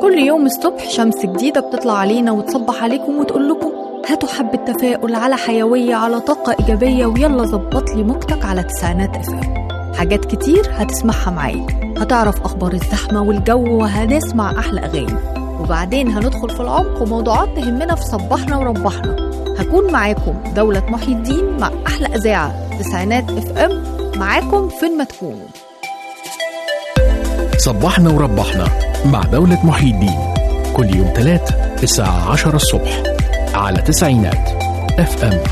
كل يوم الصبح شمس جديدة بتطلع علينا وتصبح عليكم وتقول لكم هاتوا حبة تفاؤل على حيوية على طاقة إيجابية ويلا ظبط لي موجتك على تسعينات اف ام حاجات كتير هتسمعها معايا هتعرف أخبار الزحمة والجو وهنسمع أحلى أغاني وبعدين هندخل في العمق وموضوعات تهمنا في صباحنا وربحنا هكون معاكم دولة محي الدين مع أحلى إذاعة تسعينات اف ام معاكم فين ما تكونوا صبحنا وربحنا مع دولة محي الدين كل يوم تلات الساعة عشرة الصبح على تسعينات اف ام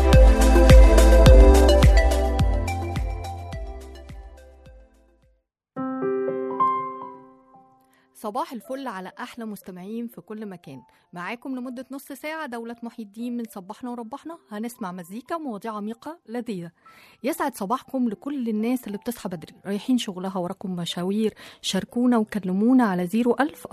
صباح الفل على احلى مستمعين في كل مكان معاكم لمده نص ساعه دوله محي الدين من صباحنا وربحنا هنسمع مزيكا ومواضيع عميقه لذيذه يسعد صباحكم لكل الناس اللي بتصحى بدري رايحين شغلها وراكم مشاوير شاركونا وكلمونا على 01000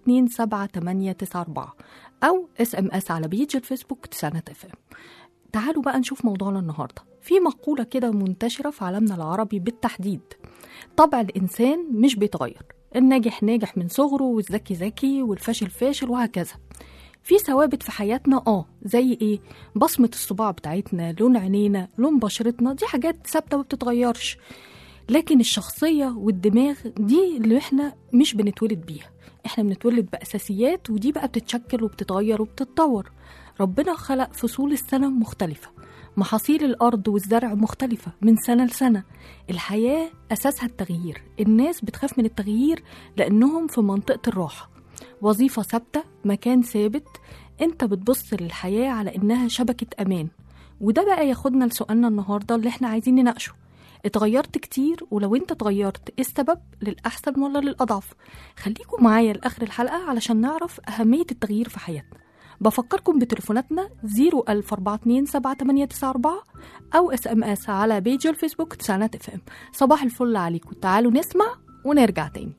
427 او اس ام اس على بيج الفيسبوك تسعينات اف ام تعالوا بقى نشوف موضوعنا النهارده في مقوله كده منتشره في عالمنا العربي بالتحديد طبع الانسان مش بيتغير الناجح ناجح من صغره والذكي ذكي والفاشل فاشل وهكذا في ثوابت في حياتنا اه زي ايه بصمة الصباع بتاعتنا لون عينينا لون بشرتنا دي حاجات ثابتة ما بتتغيرش لكن الشخصية والدماغ دي اللي احنا مش بنتولد بيها احنا بنتولد بأساسيات ودي بقى بتتشكل وبتتغير وبتتطور ربنا خلق فصول السنة مختلفة محاصيل الأرض والزرع مختلفة من سنة لسنة الحياة أساسها التغيير الناس بتخاف من التغيير لأنهم في منطقة الراحة وظيفة ثابتة مكان ثابت أنت بتبص للحياة على إنها شبكة أمان وده بقى ياخدنا لسؤالنا النهاردة اللي احنا عايزين نناقشه اتغيرت كتير ولو انت اتغيرت ايه السبب للأحسن ولا للأضعف خليكم معايا لآخر الحلقة علشان نعرف أهمية التغيير في حياتنا بفكركم بتليفوناتنا 010427894 أو اس ام اس على بيج الفيسبوك تسعينات اف ام صباح الفل عليكم تعالوا نسمع ونرجع تاني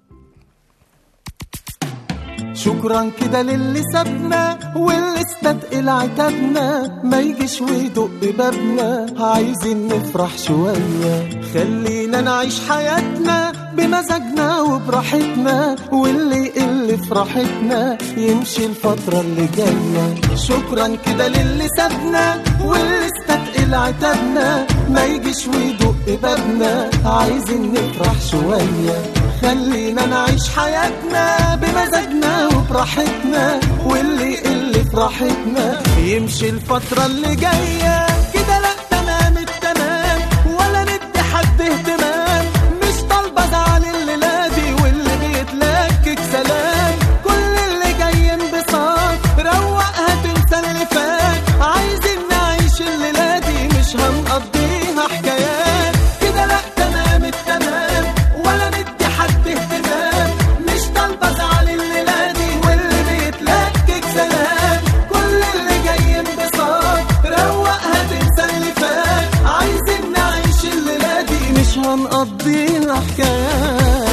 شكرا كده للي سابنا واللي استثقل عتابنا ما يجيش ويدق بابنا عايزين نفرح شوية خلينا نعيش حياتنا بمزاجنا وبراحتنا واللي يقل في راحتنا يمشي الفترة اللي جاية شكرا كده للي سابنا واللي استثقل عتابنا ما يجيش ويدق بابنا عايزين نفرح شوية خلينا نعيش حياتنا بمزاجنا وبراحتنا واللي يقل في راحتنا يمشي الفترة اللي جاية كده لا تمام التمام ولا ندي حد اهتمام مش طالبة زعل الليلة دي واللي بيتلكك سلام كل اللي جاي انبساط روقها تنسى اللي فات عايزين نعيش الليلة دي مش هنقضيها حكايات كده لا تمام التمام ولا ندي حد اهتمام مش طالبة زعل الليلة دي واللي بيتلكك سلام كل اللي جاي انبساط روقها تنسى اللي فات عايزين نعيش الليلة دي مش هنقضيها حكايات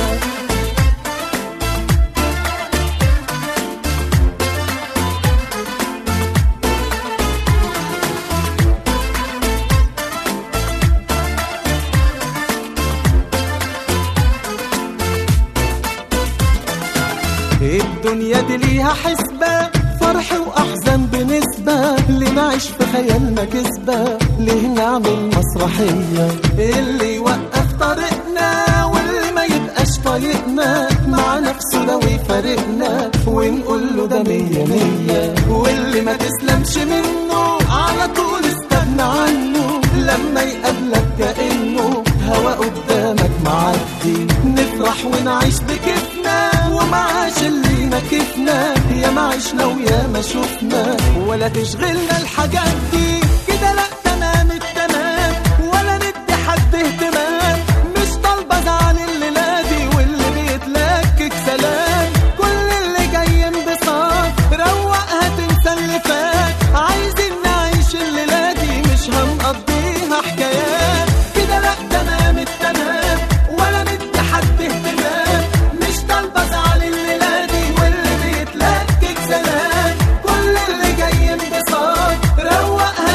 الدنيا دي ليها حسبة فرح وأحزان بنسبة اللي نعيش في خيالنا كسبة ليه نعمل مسرحية اللي يوقف طريقنا واللي ما يبقاش طايقنا مع نفسه ده ويفارقنا ونقول له ده مية مية واللي ما تسلمش منه على طول استغنى عنه لما يقابلك كأنه هوا قدامك معدي نفرح ونعيش بكيفنا ومعاش اللي نكفنا يا ما عشنا ويا ما شفنا ولا تشغلنا الحاجات دي كده لا تمام التمام ولا ندي حد اهتمام مش طالبة زعل الليلة دي واللي بيتلكك سلام كل اللي جاي انبساط روقها تنسى اللي فات عايزين نعيش الليلة دي مش هنقضيها حكايات كده لا تمام التمام ولا ندي حد اهتمام مش طالبة زعل الليلة دي واللي بيتلكك سلام كل اللي جاي انبساط روقها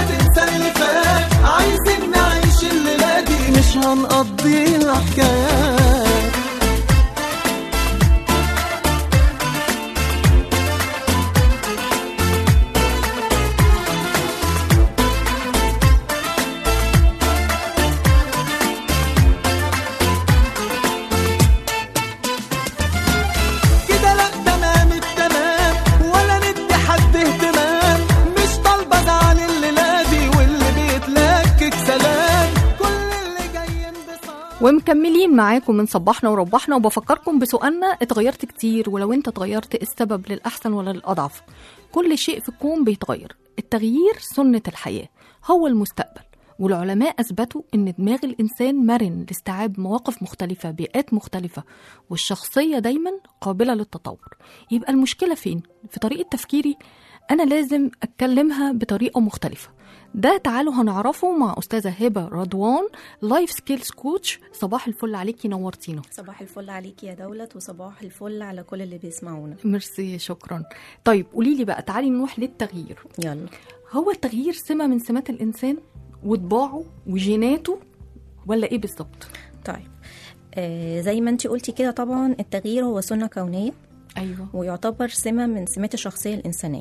ومكملين معاكم من صباحنا وربحنا وبفكركم بسؤالنا اتغيرت كتير ولو انت اتغيرت إيه السبب للأحسن ولا للأضعف كل شيء في الكون بيتغير التغيير سنة الحياة هو المستقبل والعلماء أثبتوا إن دماغ الإنسان مرن لاستيعاب مواقف مختلفة بيئات مختلفة والشخصية دايما قابلة للتطور يبقى المشكلة فين؟ في طريقة تفكيري أنا لازم أتكلمها بطريقة مختلفة ده تعالوا هنعرفه مع أستاذة هبة رضوان لايف سكيلز كوتش صباح الفل عليكي نورتينا صباح الفل عليك يا دولت وصباح الفل على كل اللي بيسمعونا ميرسي شكرا طيب قولي لي بقى تعالي نروح للتغيير يلا هو التغيير سمة من سمات الإنسان وطباعه وجيناته ولا إيه بالظبط؟ طيب آه زي ما انت قلتي كده طبعا التغيير هو سنة كونية أيوه ويعتبر سمة من سمات الشخصية الإنسانية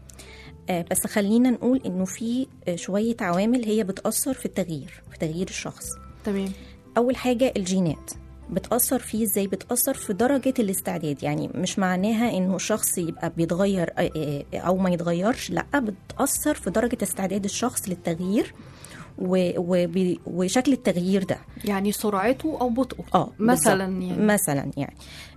آه بس خلينا نقول إنه في آه، شوية عوامل هي بتأثر في التغيير في تغيير الشخص تمام أول حاجة الجينات بتأثر فيه ازاي بتأثر في درجة الاستعداد يعني مش معناها انه الشخص يبقى بيتغير آه، آه، او ما يتغيرش لا بتأثر في درجة استعداد الشخص للتغيير و- وبي- وشكل التغيير ده يعني سرعته أو بطئه اه مثلا بالظبط. يعني مثلا يعني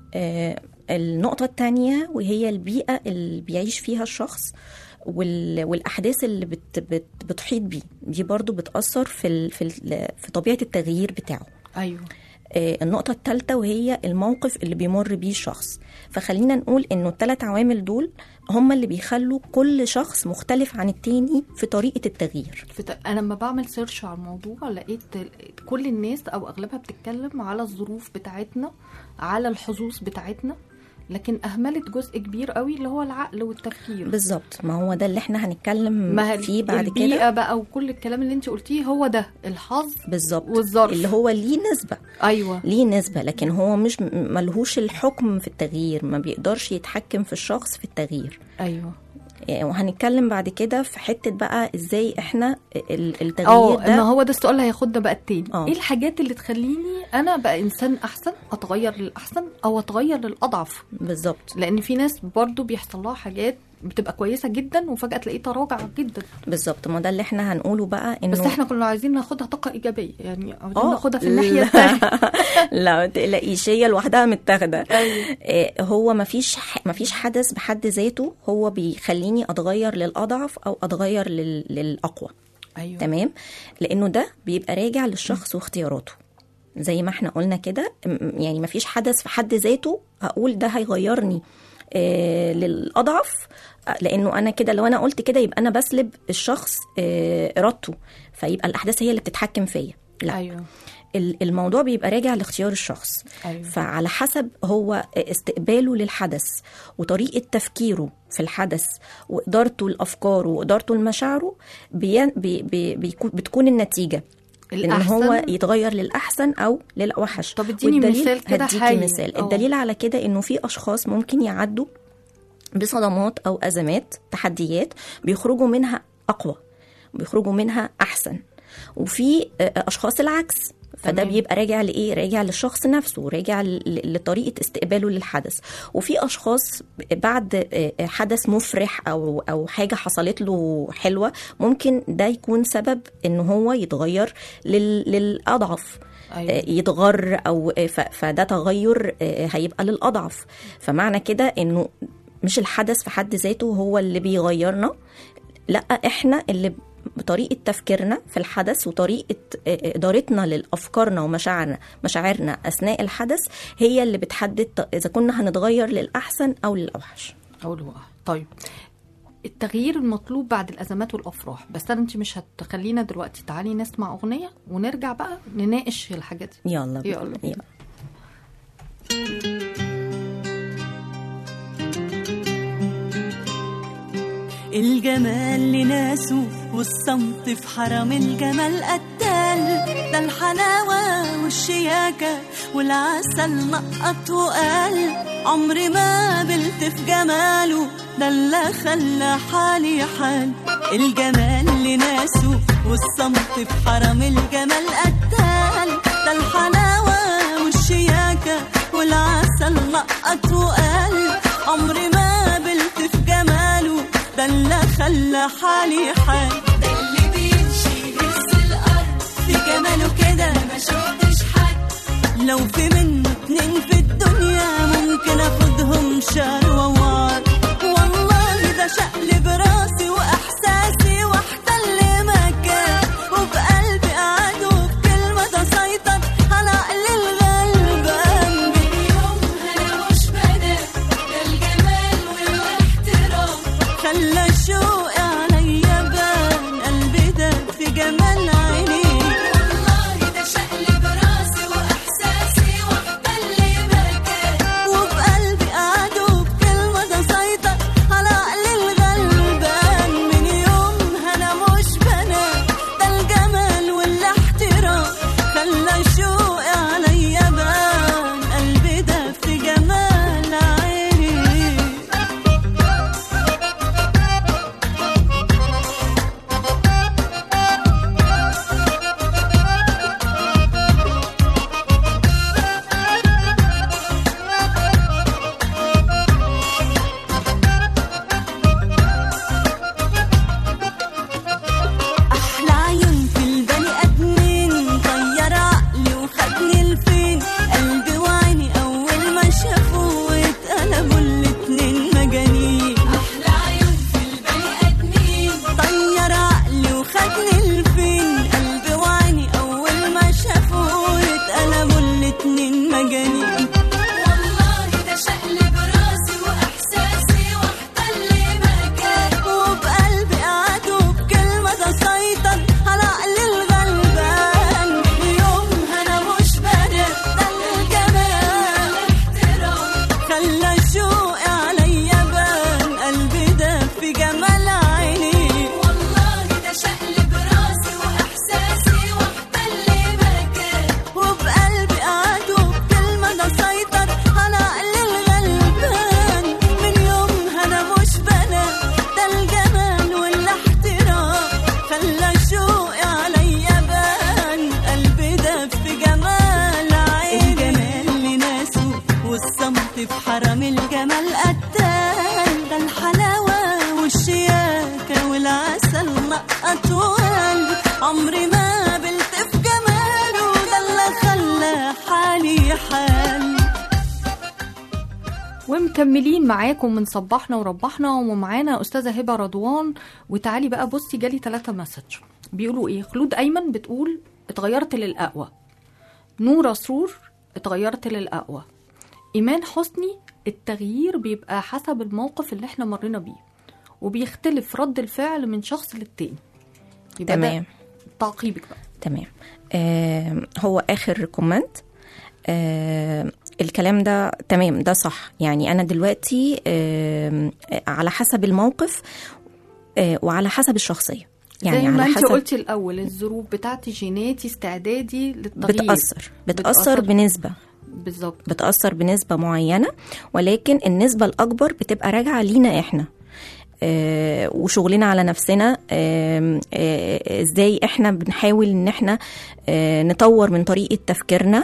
آه النقطة الثانية وهي البيئة اللي بيعيش فيها الشخص وال... والأحداث اللي بت... بت... بتحيط بيه دي برضو بتأثر في ال... في, ال... في طبيعة التغيير بتاعه أيوه آه، النقطة الثالثة وهي الموقف اللي بيمر بيه الشخص فخلينا نقول انه الثلاث عوامل دول هم اللي بيخلوا كل شخص مختلف عن التاني في طريقة التغيير في ت... انا لما بعمل سيرش على الموضوع لقيت ال- كل الناس او اغلبها بتتكلم على الظروف بتاعتنا على الحظوظ بتاعتنا لكن اهملت جزء كبير قوي اللي هو العقل والتفكير بالظبط ما هو ده اللي احنا هنتكلم ما هي فيه بعد البيئة كده بقى وكل الكلام اللي انت قلتيه هو ده الحظ بالظبط والظرف. اللي هو ليه نسبة ايوه ليه نسبة لكن هو مش ملهوش الحكم في التغيير ما بيقدرش يتحكم في الشخص في التغيير ايوه يعني وهنتكلم بعد كده في حتة بقى ازاي احنا ال- اه التغيير ما ده هو ده السؤال اللي هياخدنا بقى التاني اه. ايه الحاجات اللي تخليني انا بقى انسان احسن اتغير للاحسن او اتغير للاضعف بالظبط لان في ناس برضو بيحصل لها حاجات بتبقى كويسه جدا وفجاه تلاقيه تراجع جدا بالظبط ما ده اللي احنا هنقوله بقى انه بس احنا كنا عايزين ناخدها طاقه ايجابيه يعني عايزين اه، ناخدها في الناحيه لا. الثانيه لا ما تقلقيش هي لوحدها متاخده أيوة. آه، هو ما فيش ما فيش حدث بحد ذاته هو بيخليني اتغير للاضعف او اتغير لل- للاقوى ايوه تمام لانه ده بيبقى راجع للشخص واختياراته زي ما احنا قلنا كده م- يعني ما فيش حدث في حد ذاته هقول ده هيغيرني آه للاضعف آه، لانه انا كده لو انا قلت كده يبقى انا بسلب الشخص آه ارادته فيبقى الاحداث هي اللي بتتحكم فيا لا ايوه ال- الموضوع بيبقى راجع لاختيار الشخص أيوة. فعلى حسب هو استقباله للحدث وطريقة تفكيره في الحدث وإدارته لأفكاره وإدارته لمشاعره بي بي بي بيكون- بتكون النتيجة ان الأحسن. هو يتغير للأحسن أو للأوحش طب اديني والدليل- مثال كده هديكي حي. مثال أه. الدليل على كده إنه في أشخاص ممكن يعدوا بصدمات أو أزمات تحديات بيخرجوا منها أقوى بيخرجوا منها أحسن وفي آه، أشخاص العكس فده تمام. بيبقى راجع لايه راجع للشخص نفسه راجع ل- لطريقه استقباله للحدث وفي اشخاص بعد آه، حدث مفرح او او حاجه حصلت له حلوه ممكن ده يكون سبب ان هو يتغير لل- للاضعف أيوة. آه، يتغر او آه، ف- فده تغير آه، هيبقى للاضعف فمعنى كده انه مش الحدث في حد ذاته هو اللي بيغيرنا لا احنا اللي بطريقه تفكيرنا في الحدث وطريقه آه، ادارتنا لافكارنا ومشاعرنا مشاعرنا اثناء الحدث هي اللي بتحدد ط- اذا كنا هنتغير للاحسن او للاوحش او الوقع طيب التغيير المطلوب بعد الازمات والافراح بس انا انت مش هتخلينا دلوقتي تعالي نسمع اغنيه ونرجع بقى نناقش الحاجات دي يلا بينا. يلا. يلا الجمال لناسه والصمت في حرم الجمال قتال ده الحلاوة والشياكة والعسل نقط وقال عمري ما قبلت في جماله ده اللي خلى حالي حال الجمال لناسه والصمت في حرم الجمال قتال ده الحلاوة والشياكة والعسل نقط وقال عمري ما قبلت في جماله ده اللي خلى حالي حال ده اللي بيمشي يهز الارض في جماله كده ما شفتش حد لو في منه اتنين في الدنيا ممكن اخدهم شهر ووار والله ده شقلب راسي واحساسي واحتل مكان وبقلبي قعد وبكلمة تسيطر على عقل الغلبان أنا مش بنام ده الجمال والاحترام خلى شوقي عليا بان قلبي ده في جمال عينيك والله ده شقلب راسي وإحساسي واحتل مكان وبقلبي قعد وبكلمة تسيطر على عقل الغلبان من يومها أنا مش بنام ده الجمال والاحترام خلى شوقي عليا بان قلبي ده في جمال عينيك أحلى عيون في البني آدمين طير عقلي وخدني لفين قلبي وعيني أول ما شافوه اتقلبوا الاتنين مجانين أحلى عيون في البني آدمين طير عقلي وخدني لفين قلبي وعيني أول ما شافوه اتقلبوا الاتنين مجانين والله ده شقلب راسي وإحساسي واحتل مكان وبقلبي قعد وبكلمة تسيطر على عقل الغلبان يومها أنا مش بنام ده الجمال احترام خلى شوقي عليا بان قلبي ده في جمال عينيك والله ده شقلب راسي وإحساسي واحتل مكان وبقلبي قعد وبكلمة تسيطر على عقل الغلبان من يومها أنا مش بنام ده الجمال والاحترام خلى شوقي عليا بان قلبي ده في جمال عيني الجمال لناسه والصمت في حرم الجمال قتال ده الحلاوة والشياكة والعسل نقط وقلب عمري ما قابلت في جماله ده اللي خلى حالي حال ومكملين معاكم من صبحنا وربحنا ومعانا استاذه هبه رضوان وتعالي بقى بصي جالي ثلاثة مسج بيقولوا ايه خلود ايمن بتقول اتغيرت للاقوى نورة سرور اتغيرت للاقوى ايمان حسني التغيير بيبقى حسب الموقف اللي احنا مرينا بيه وبيختلف رد الفعل من شخص للتاني يبقى ده تمام. تعقيبك بقى تمام آه هو اخر كومنت آه الكلام ده تمام ده صح يعني انا دلوقتي آه على حسب الموقف آه وعلى حسب الشخصيه يعني زي ما على انت حسب قلتي الاول الظروف بتاعتي جيناتي استعدادي للتغيير بتاثر بتاثر بنسبه بالظبط بتأثر بنسبة معينة ولكن النسبة الأكبر بتبقى راجعة لينا إحنا آه وشغلنا على نفسنا آه آه ازاي احنا بنحاول ان احنا آه نطور من طريقة تفكيرنا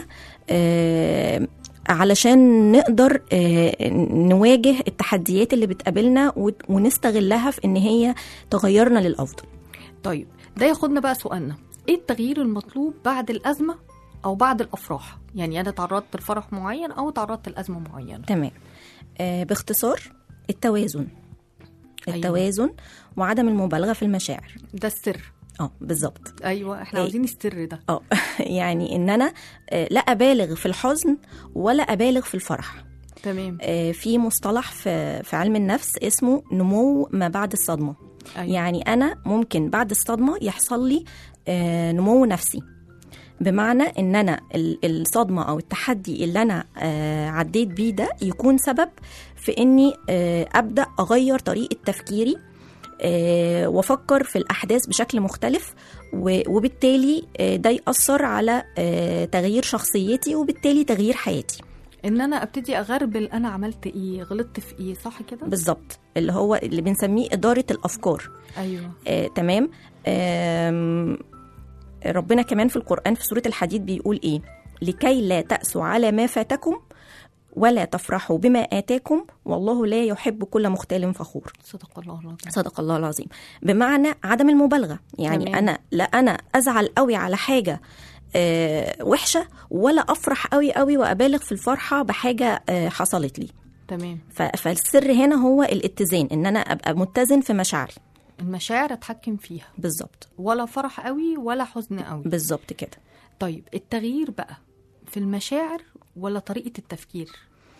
آه علشان نقدر آه نواجه التحديات اللي بتقابلنا وت- ونستغلها في ان هي تغيرنا للأفضل طيب ده ياخدنا بقى سؤالنا ايه التغيير المطلوب بعد الازمه او بعد الافراح يعني انا تعرضت لفرح معين او تعرضت لازمه معينه تمام آه باختصار التوازن أيوة. التوازن وعدم المبالغة في المشاعر ده السر اه بالظبط ايوه احنا إيه. عاوزين السر ده اه يعني ان انا آه، لا ابالغ في الحزن ولا ابالغ في الفرح تمام آه، في مصطلح في في علم النفس اسمه نمو ما بعد الصدمه أيوة. يعني انا ممكن بعد الصدمه يحصل لي آه، نمو نفسي بمعنى ان انا ال- الصدمه او التحدي اللي انا آه، عديت بيه ده يكون سبب في اني آه، ابدا اغير طريقه تفكيري آه، وافكر في الاحداث بشكل مختلف و- وبالتالي آه، ده ياثر على آه، تغيير شخصيتي وبالتالي تغيير حياتي ان انا ابتدي اغربل انا عملت ايه غلطت في ايه صح كده بالظبط اللي هو اللي بنسميه اداره الافكار ايوه آه، تمام آم، ربنا كمان في القرآن في سورة الحديد بيقول إيه لكي لا تأسوا على ما فاتكم ولا تفرحوا بما آتاكم والله لا يحب كل مختال فخور صدق الله العظيم صدق الله العظيم بمعنى عدم المبالغة يعني تمام. تمام. أنا لا أنا أزعل قوي على حاجة آه، وحشه ولا افرح قوي قوي وابالغ في الفرحه بحاجه آه، حصلت لي تمام ف- فالسر هنا هو الاتزان ان انا ابقى متزن في مشاعري المشاعر اتحكم فيها بالظبط ولا فرح قوي ولا حزن قوي بالظبط كده طيب التغيير بقى في المشاعر ولا طريقة التفكير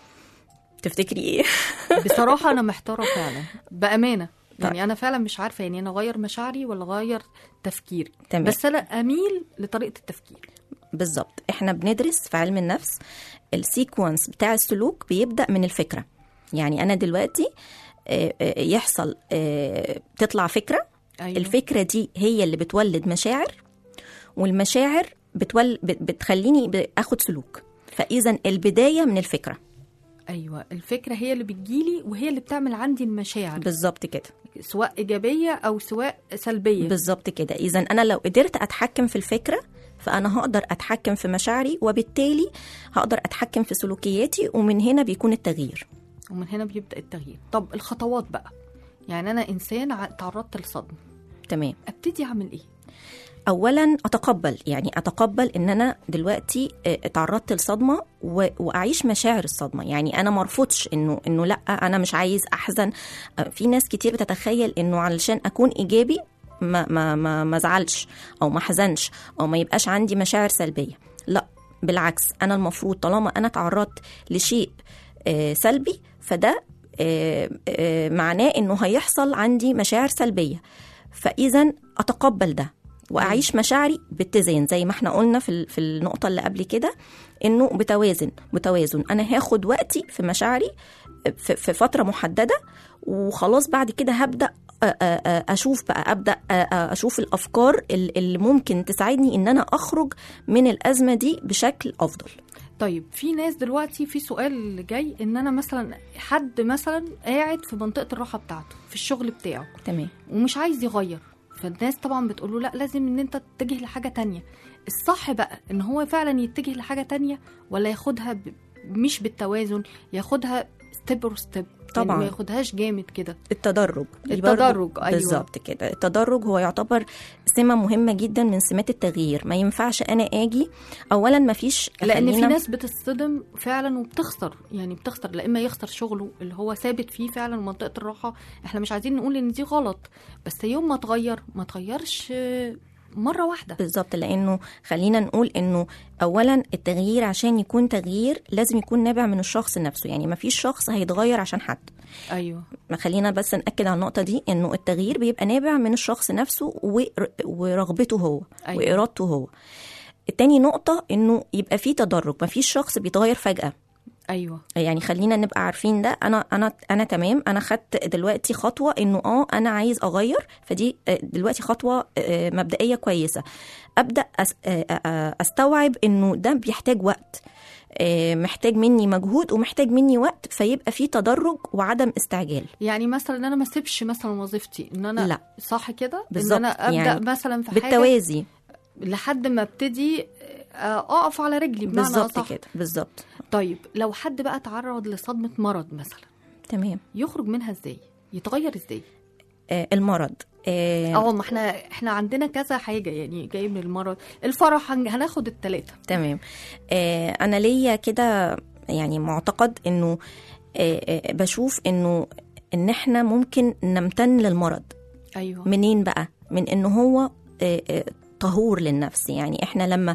تفتكري ايه بصراحة أنا محتارة فعلا بأمانة يعني طيب. أنا فعلا مش عارفة يعني أنا أغير مشاعري ولا أغير تفكيري تمام. بس أنا أميل لطريقة التفكير بالظبط احنا بندرس في علم النفس السيكونس بتاع السلوك بيبدا من الفكره يعني انا دلوقتي آه، آه، يحصل آه، تطلع فكره أيوة. الفكره دي هي اللي بتولد مشاعر والمشاعر بتول... بت- بتخليني ب- اخد سلوك فاذا البدايه من الفكره أيوة الفكرة هي اللي بتجيلي وهي اللي بتعمل عندي المشاعر بالظبط كده سواء إيجابية أو سواء سلبية بالظبط كده اذا انا لو قدرت اتحكم في الفكره فانا هقدر اتحكم في مشاعري وبالتالي هقدر اتحكم في سلوكياتي ومن هنا بيكون التغيير ومن هنا بيبدأ التغيير طب الخطوات بقى يعني أنا إنسان ع- تعرضت لصدمة تمام أبتدي أعمل إيه؟ اولا اتقبل يعني اتقبل ان انا دلوقتي آه، اتعرضت لصدمه و- واعيش مشاعر الصدمه يعني انا ما ارفضش انه انه لا انا مش عايز احزن آه، في ناس كتير بتتخيل انه علشان اكون ايجابي ما ما ما ما ازعلش او ما احزنش او ما يبقاش عندي مشاعر سلبيه لا بالعكس انا المفروض طالما انا تعرضت لشيء آه، سلبي فده آه، آه، معناه انه هيحصل عندي مشاعر سلبيه فاذا اتقبل ده واعيش مشاعري باتزان زي ما احنا قلنا في ال- في النقطه اللي قبل كده انه بتوازن بتوازن انا هاخد وقتي في مشاعري في, في فتره محدده وخلاص بعد كده هبدا أ- أ- أ- اشوف بقى ابدا أ- أ- اشوف الافكار ال- اللي ممكن تساعدني ان انا اخرج من الازمه دي بشكل افضل طيب في ناس دلوقتي في سؤال جاي ان انا مثلا حد مثلا قاعد في منطقه الراحه بتاعته في الشغل بتاعه تمام ومش عايز يغير فالناس طبعا بتقول له لا لازم ان انت تتجه لحاجه تانية الصح بقى ان هو فعلا يتجه لحاجه تانية ولا ياخدها ب... مش بالتوازن ياخدها ستيب اور ستيب طبعاً. ما ياخدهاش جامد كده التدرج دي التدرج، برضو- أيوة. بالظبط كده التدرج هو يعتبر سمه مهمه جدا من سمات التغيير ما ينفعش انا اجي اولا ما فيش لان في خلينا- ناس بتصطدم فعلا وبتخسر يعني بتخسر لا اما يخسر شغله اللي هو ثابت فيه فعلا منطقه الراحه احنا مش عايزين نقول ان دي غلط بس يوم ما تغير ما تغيرش آه، مره واحده بالظبط لانه خلينا نقول انه اولا التغيير عشان يكون تغيير لازم يكون نابع من الشخص نفسه يعني ما فيش شخص هيتغير عشان حد ايوه ما خلينا بس ناكد على النقطه دي انه التغيير بيبقى نابع من الشخص نفسه ور- ورغبته هو أيوة. وارادته هو التاني نقطة انه يبقى في تدرج ما فيش شخص بيتغير فجأة ايوه يعني خلينا نبقى عارفين ده انا انا انا تمام انا خدت دلوقتي خطوه انه اه انا عايز اغير فدي آه، دلوقتي خطوه آه، مبدئيه كويسه ابدا أس- آه، آه، استوعب انه ده بيحتاج وقت آه، محتاج مني مجهود ومحتاج مني وقت فيبقى في تدرج وعدم استعجال يعني مثلا ان انا ما اسيبش مثلا وظيفتي ان انا لا. صح كده ان بالظبط، انا ابدا يعني مثلا في حاجه بالتوازي لحد ما ابتدي آه، اقف على رجلي بمعنى بالظبط أصح. كده بالظبط طيب لو حد بقى تعرض لصدمه مرض مثلا تمام يخرج منها ازاي يتغير ازاي آه، المرض آه، اه ما احنا احنا عندنا كذا حاجه يعني جاي من المرض الفرح هن- هناخد التلاته تمام آه انا ليا كده يعني معتقد انه آه آه بشوف انه ان احنا ممكن نمتن للمرض ايوه منين بقى من ان هو آه آه طهور للنفس يعني احنا لما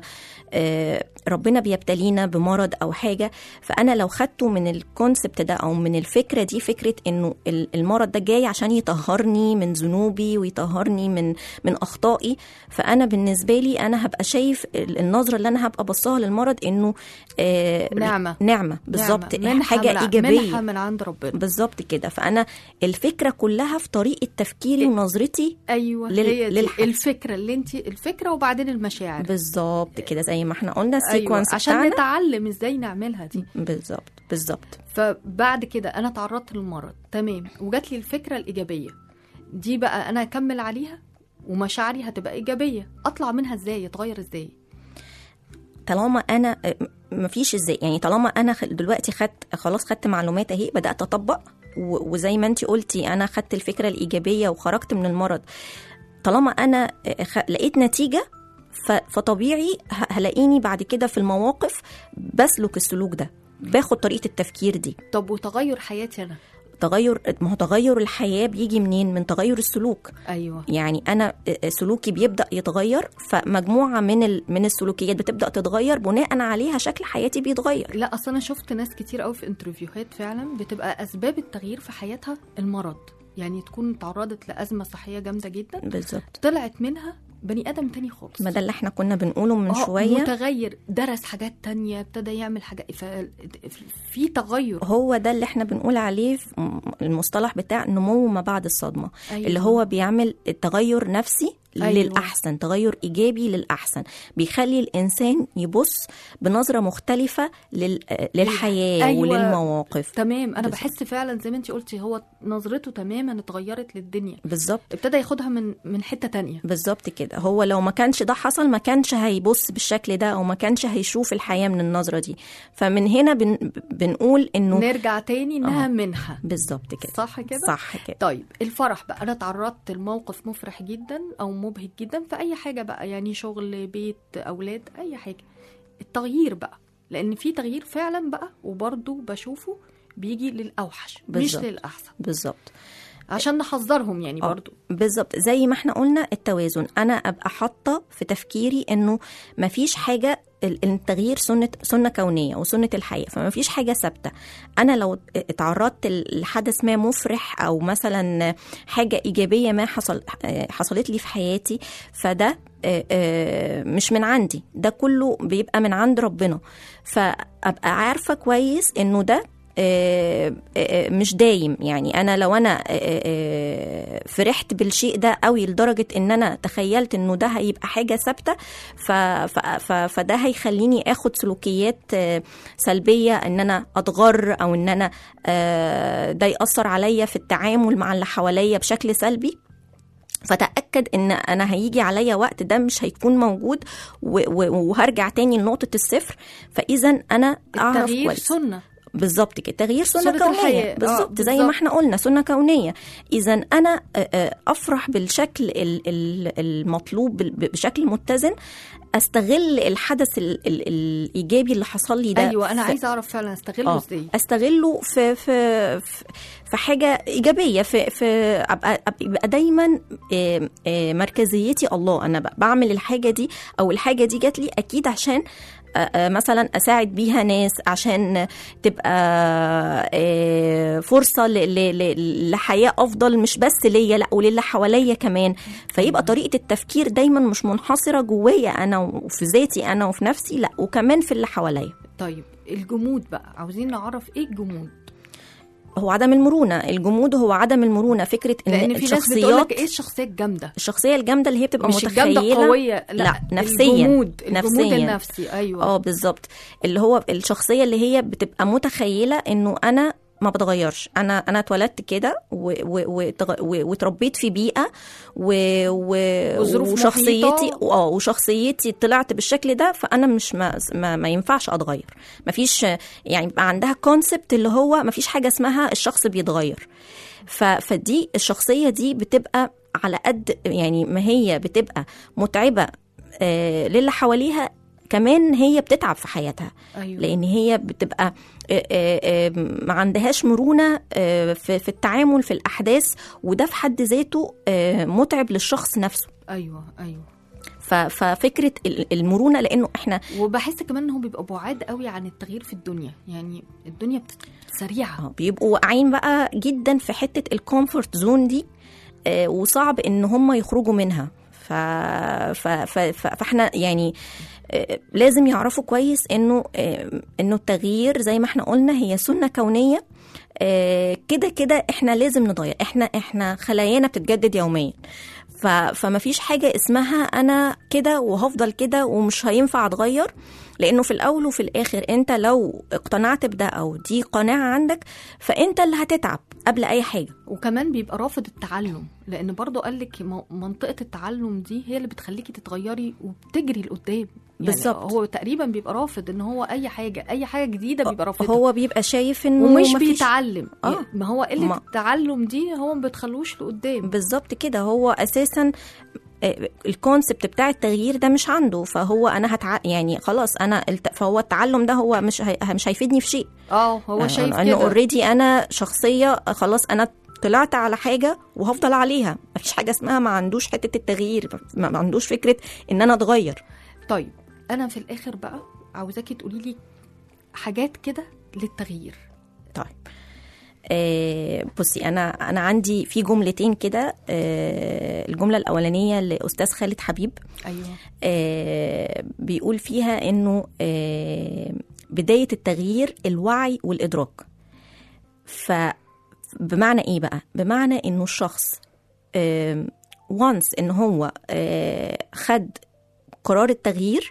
آه، ربنا بيبتلينا بمرض او حاجه فانا لو خدته من الكونسبت ده او من الفكره دي فكره انه ال- المرض ده جاي عشان يطهرني من ذنوبي ويطهرني من من اخطائي فانا بالنسبه لي انا هبقى شايف ال- النظره اللي انا هبقى بصاها للمرض انه آه، نعمة. نعمه بالظبط نعمة. منحة حاجه من- ايجابيه منحه من عند ربنا بالظبط كده فانا الفكره كلها في طريقه تفكيري ونظرتي ايوه لل- هي دي للحل. الفكره اللي انت الفكره وبعدين المشاعر بالظبط كده زي ما احنا قلنا ايوه السيكونس عشان بتاعنا نتعلم ازاي نعملها دي بالظبط بالظبط فبعد كده انا تعرضت للمرض تمام وجات لي الفكره الايجابيه دي بقى انا اكمل عليها ومشاعري هتبقى ايجابيه اطلع منها ازاي يتغير ازاي طالما انا مفيش ازاي يعني طالما انا خ- دلوقتي خدت خلاص خدت معلومات اهي بدات اطبق و- وزي ما انت قلتي انا خدت الفكره الايجابيه وخرجت من المرض طالما انا خ- لقيت نتيجه ف- فطبيعي ه- هلاقيني بعد كده في المواقف بسلك السلوك ده باخد طريقه التفكير دي طب وتغير حياتي انا تغير ما هو تغير الحياه بيجي منين من تغير السلوك ايوه يعني انا سلوكي بيبدا يتغير فمجموعه من ال- من السلوكيات بتبدا تتغير بناء عليها شكل حياتي بيتغير لا اصل انا شفت ناس كتير قوي في انترفيوهات فعلا بتبقى اسباب التغيير في حياتها المرض يعني تكون تعرضت لازمه صحيه جامده جدا بالظبط طلعت منها بني ادم تاني خالص ما ده اللي احنا كنا بنقوله من آه، شويه متغير درس حاجات تانية ابتدى يعمل حاجات ف- في تغير هو ده اللي احنا بنقول عليه في م- المصطلح بتاع نمو ما بعد الصدمه أيوة. اللي هو بيعمل تغير نفسي أيوة. للأحسن تغير إيجابي للأحسن بيخلي الإنسان يبص بنظرة مختلفة لل... للحياة أيوة. وللمواقف تمام انا بالظبط. بحس فعلا زي ما انت قلتي هو نظرته تماما اتغيرت للدنيا بالظبط ابتدى ياخدها من من حته تانية بالظبط كده هو لو ما كانش ده حصل ما كانش هيبص بالشكل ده او ما كانش هيشوف الحياه من النظره دي فمن هنا بن... بنقول انه نرجع تاني انها آه. منحه بالظبط كده صح كده صح كده طيب الفرح بقى انا تعرضت لموقف مفرح جدا او مبهج جدا في اي حاجه بقى يعني شغل بيت اولاد اي حاجه التغيير بقى لان في تغيير فعلا بقى وبرضه بشوفه بيجي للاوحش مش بالظبط. للاحسن بالظبط عشان نحذرهم يعني آه، برضه بالظبط زي ما احنا قلنا التوازن انا ابقى حاطه في تفكيري انه ما فيش حاجه ال- التغيير سنه سنه كونيه وسنه الحياه فما فيش حاجه ثابته انا لو اتعرضت لحدث ما مفرح او مثلا حاجه ايجابيه ما حصل حصلت لي في حياتي فده آه، آه، مش من عندي ده كله بيبقى من عند ربنا فابقى عارفه كويس انه ده آه، آه، مش دايم يعني انا لو انا آه، آه، فرحت بالشيء ده قوي لدرجه ان انا تخيلت انه ده هيبقى حاجه ثابته ف- ف- ف- فده هيخليني اخد سلوكيات آه، سلبيه ان انا اتغر او ان انا آه، ده ياثر عليا في التعامل مع اللي حواليا بشكل سلبي فتأكد ان انا هيجي عليا وقت ده مش هيكون موجود و- و- وهرجع تاني لنقطة الصفر فاذا انا اعرف التغيير كويس سنه بالظبط كده تغيير سنه, سنة كونيه الحياة. آه، بالظبط زي بالظبط. ما احنا قلنا سنه كونيه اذا انا آه، آه، افرح بالشكل ال- ال- المطلوب بال- بشكل متزن استغل الحدث ال- ال- الايجابي اللي حصل لي ده ايوه انا في- عايزه اعرف فعلا استغله اه ازاي استغله في في في- في حاجه ايجابيه في في ابقى أبقى- يبقى دايما آه، آه، مركزيتي الله انا ب- بعمل الحاجه دي او الحاجه دي جات لي اكيد عشان آه، آه، مثلا اساعد بيها ناس عشان تبقى آه، فرصه ل- ل- ل- لحياه افضل مش بس ليا لا وللي حواليا كمان فيبقى طريقه التفكير دايما مش منحصره جوايا انا وفي ذاتي انا وفي نفسي لا وكمان في اللي حواليا طيب الجمود بقى عاوزين نعرف ايه الجمود هو عدم المرونه الجمود هو عدم المرونه فكره ان لان في ناس بتقول الشخصيات لك ايه الشخصيه الجامده الشخصيه الجامده اللي هي بتبقى مش متخيله الجامده قويه لا, لا نفسيا الجمود الجمود نفسيا النفسي ايوه اه بالظبط اللي هو الشخصيه اللي هي بتبقى متخيله انه انا ما بتغيرش انا انا اتولدت كده و- و- وتغ- و- واتربيت في بيئه و... و... وظروف وشخصيتي محيطة. اه وشخصيتي طلعت بالشكل ده فانا مش ما, ما, ما ينفعش اتغير ما فيش يعني يبقى عندها كونسبت اللي هو ما فيش حاجه اسمها الشخص بيتغير ف... فدي الشخصيه دي بتبقى على قد يعني ما هي بتبقى متعبه آه للي حواليها كمان هي بتتعب في حياتها ايوه لان هي بتبقى آه، آه، آه، ما عندهاش مرونه آه، في في التعامل في الاحداث وده في حد ذاته آه، متعب للشخص نفسه ايوه ايوه ف- ففكره ال- المرونه لانه احنا وبحس كمان انهم بيبقوا بعاد قوي عن التغيير في الدنيا يعني الدنيا بت... سريعه آه، بيبقوا واقعين بقى جدا في حته الكومفورت زون دي آه، وصعب ان هم يخرجوا منها ف... ف... ف... ف... فاحنا يعني آه، لازم يعرفوا كويس انه آه، انه التغيير زي ما احنا قلنا هي سنه كونيه آه، كده كده احنا لازم نتغير احنا احنا خلايانا بتتجدد يوميا ف... فما فيش حاجه اسمها انا كده وهفضل كده ومش هينفع اتغير لانه في الاول وفي الاخر انت لو اقتنعت بده او دي قناعه عندك فانت اللي هتتعب قبل اي حاجه وكمان بيبقى رافض التعلم لان برضو قال لك م- منطقه التعلم دي هي اللي بتخليكي تتغيري وبتجري لقدام يعني بالظبط. هو تقريبا بيبقى رافض ان هو اي حاجه اي حاجه جديده بيبقى رافضها هو بيبقى شايف انه ومش مفيش- بيتعلم آه. يعني ما هو قله ما- التعلم دي هو ما بتخلوش لقدام بالظبط كده هو اساسا آه، الكونسبت بتاع التغيير ده مش عنده فهو انا هتع... يعني خلاص انا الت... فهو التعلم ده هو مش هي... مش هيفيدني في شيء اه هو شايف انه كده اوريدي انا شخصيه خلاص انا طلعت على حاجه وهفضل عليها مفيش حاجه اسمها ما عندوش حته التغيير ما ما عندوش فكره ان انا اتغير طيب انا في الاخر بقى عاوزاكي تقولي لي حاجات كده للتغيير طيب آه بصي انا انا عندي في جملتين كده آه الجمله الاولانيه لاستاذ خالد حبيب ايوه آه بيقول فيها انه آه بدايه التغيير الوعي والادراك فبمعنى ايه بقى بمعنى انه الشخص وانس ان هو آه خد قرار التغيير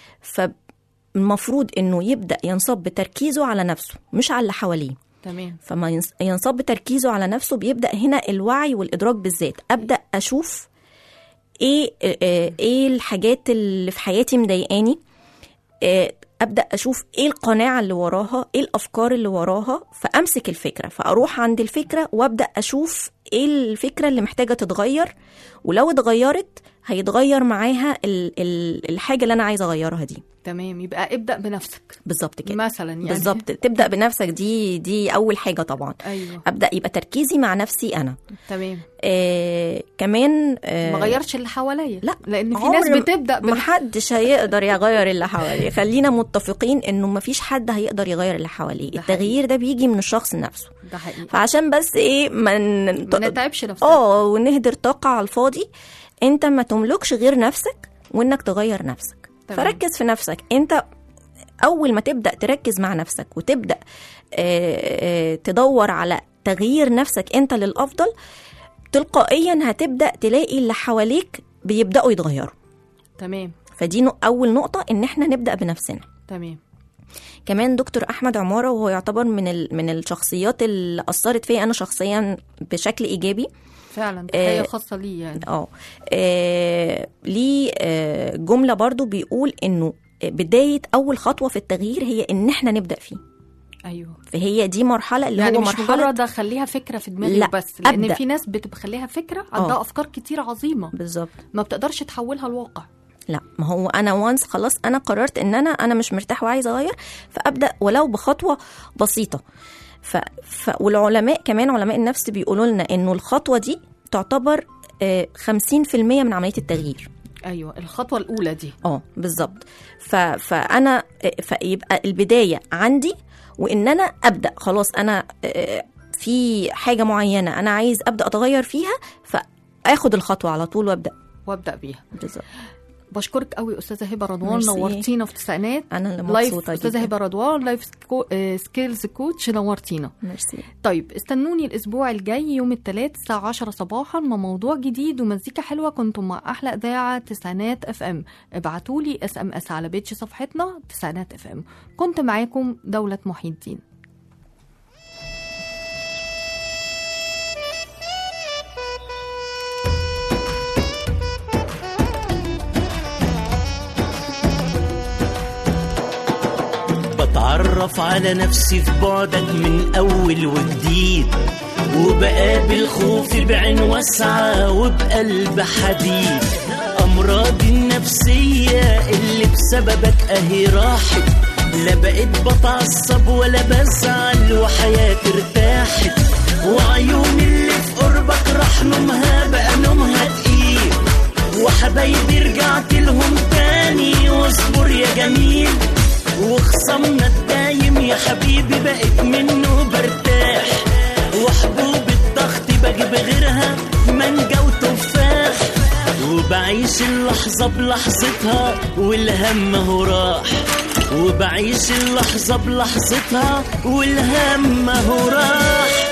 فالمفروض انه يبدا ينصب بتركيزه على نفسه مش على اللي حواليه تمام فما ينص- ينصب بتركيزه على نفسه بيبدا هنا الوعي والادراك بالذات ابدا اشوف ايه آه، ايه الحاجات اللي في حياتي مضايقاني آه، ابدا اشوف ايه القناعه اللي وراها ايه الافكار اللي وراها فامسك الفكره فاروح عند الفكره وابدا اشوف ايه الفكره اللي محتاجه تتغير ولو اتغيرت هيتغير معاها ال- ال- الحاجه اللي انا عايزه اغيرها دي تمام يبقى ابدا بنفسك بالظبط كده مثلا يعني بالظبط تبدا بنفسك دي دي اول حاجه طبعا ايوه ابدا يبقى تركيزي مع نفسي انا تمام آه كمان آه ما غيرش اللي حواليا لا لان في عمر ناس ما- بتبدا ما بنفس حدش هيقدر يغير اللي حواليه خلينا متفقين انه ما فيش حد هيقدر يغير اللي حواليه ده حقيقي. التغيير ده بيجي من الشخص نفسه ده حقيقي فعشان بس ايه ما ن- ما نتعبش نفسنا اه ونهدر طاقه على الفاضي انت ما تملكش غير نفسك وانك تغير نفسك تمام. فركز في نفسك انت اول ما تبدا تركز مع نفسك وتبدا آه، آه، تدور على تغيير نفسك انت للافضل تلقائيا هتبدا تلاقي اللي حواليك بيبداوا يتغيروا تمام فدي نق- اول نقطه ان احنا نبدا بنفسنا تمام كمان دكتور احمد عماره وهو يعتبر من ال- من الشخصيات اللي اثرت فيا انا شخصيا بشكل ايجابي فعلا تحيه آه، خاصه ليه يعني اه آه، ليه آه، جمله برضو بيقول انه بدايه اول خطوه في التغيير هي ان احنا نبدا فيه ايوه فهي دي مرحله اللي يعني هو مش مرحله مجرد اخليها فكره في دماغي لا، بس لان أبدأ. في ناس بتخليها فكره عندها آه. افكار كتير عظيمه بالظبط ما بتقدرش تحولها لواقع لا ما هو انا وانس خلاص انا قررت ان انا انا مش مرتاح وعايزه اغير فابدا ولو بخطوه بسيطه ف... ف... والعلماء كمان علماء النفس بيقولوا لنا انه الخطوه دي تعتبر آه، 50% من عمليه التغيير ايوه الخطوه الاولى دي اه بالظبط ف... فانا آه، فيبقى البدايه عندي وان انا ابدا خلاص انا آه، في حاجه معينه انا عايز ابدا اتغير فيها فاخد الخطوه على طول وابدا وابدا بيها بالظبط بشكرك قوي استاذه هبه رضوان ميرسي. نورتينا في تسعينات انا اللي لايف مبسوطه استاذه جدا هبه رضوان لايف سكو... آه، سكيلز كوتش نورتينا ميرسي طيب استنوني الاسبوع الجاي يوم الثلاث الساعه 10 صباحا مع موضوع جديد ومزيكا حلوه كنتم مع احلى اذاعه تسعينات اف ام ابعتوا لي اس ام اس على بيتش صفحتنا تسعينات اف ام كنت معاكم دوله محي الدين بتعرف على نفسي في بعدك من أول وجديد وبقابل خوفي بعين واسعة وبقلب حديد أمراضي النفسية اللي بسببك أهي راحت لا بقيت بتعصب ولا بزعل وحياتي ارتاحت وعيوني اللي في قربك راح نومها بقى نومها تقيل وحبايبي رجعت لهم تاني واصبر يا جميل وخصمنا الدايم يا حبيبي بقيت منه برتاح وحبوب الضغط بجيب غيرها مانجا وتفاح وبعيش اللحظة بلحظتها والهم هو راح وبعيش اللحظة بلحظتها والهم هو راح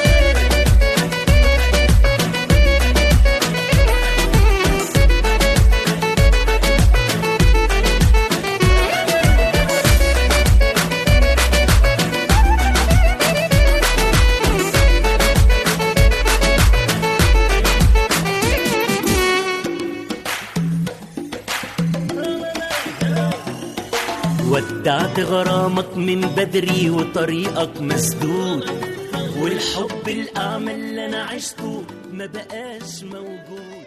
ودعت غرامك من بدري وطريقك مسدود والحب الأعمى اللي أنا عشته ما بقاش موجود